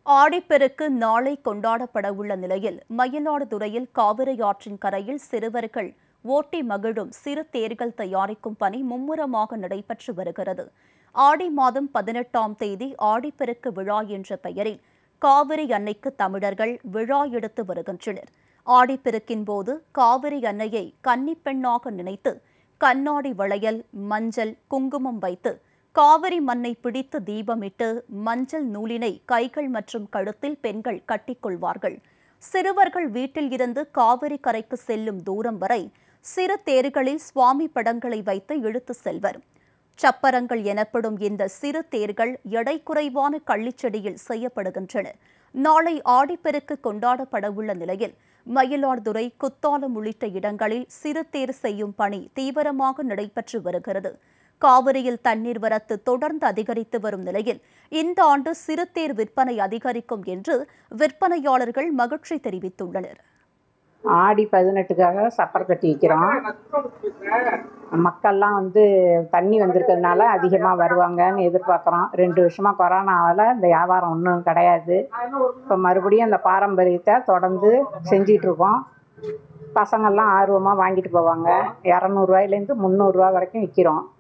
ஆடிப்பெருக்கு நாளை கொண்டாடப்பட உள்ள நிலையில் மயிலாடுதுறையில் காவிரி ஆற்றின் கரையில் சிறுவர்கள் ஓட்டி மகிழும் சிறு தேர்கள் தயாரிக்கும் பணி மும்முரமாக நடைபெற்று வருகிறது ஆடி மாதம் பதினெட்டாம் தேதி ஆடிப்பெருக்கு விழா என்ற பெயரில் காவிரி அன்னைக்கு தமிழர்கள் விழா எடுத்து வருகின்றனர் ஆடிப்பெருக்கின் போது காவிரி அன்னையை கன்னிப்பெண்ணாக நினைத்து கண்ணாடி வளையல் மஞ்சள் குங்குமம் வைத்து காவிரி மண்ணை பிடித்து தீபமிட்டு மஞ்சள் நூலினை கைகள் மற்றும் கழுத்தில் பெண்கள் கட்டிக்கொள்வார்கள் சிறுவர்கள் வீட்டில் இருந்து காவிரி கரைக்கு செல்லும் தூரம் வரை சிறு தேர்களில் சுவாமி படங்களை வைத்து இழுத்து செல்வர் சப்பரங்கள் எனப்படும் இந்த சிறு தேர்கள் எடை குறைவான கள்ளிச்செடியில் செய்யப்படுகின்றன நாளை ஆடிப்பெருக்கு கொண்டாடப்படவுள்ள நிலையில் மயிலாடுதுறை குத்தாலம் உள்ளிட்ட இடங்களில் சிறு தேர் செய்யும் பணி தீவிரமாக நடைபெற்று வருகிறது காவிரியில் தண்ணீர் வரத்து தொடர்ந்து அதிகரித்து வரும் நிலையில் இந்த ஆண்டு சிறுதேர் விற்பனை அதிகரிக்கும் என்று விற்பனையாளர்கள் மகிழ்ச்சி தெரிவித்துள்ளனர் ஆடி பதினெட்டுக்காக சப்பரம் கட்டி வைக்கிறோம் மக்கள்லாம் வந்து தண்ணி வந்திருக்கிறதுனால அதிகமாக வருவாங்கன்னு எதிர்பார்க்குறோம் ரெண்டு வருஷமாக கொரோனாவால் இந்த வியாபாரம் ஒன்றும் கிடையாது இப்போ மறுபடியும் அந்த பாரம்பரியத்தை தொடர்ந்து செஞ்சிட்ருக்கோம் பசங்கள்லாம் ஆர்வமாக வாங்கிட்டு போவாங்க இரநூறுவாயிலேருந்து முந்நூறுரூவா வரைக்கும் விற்கிறோம்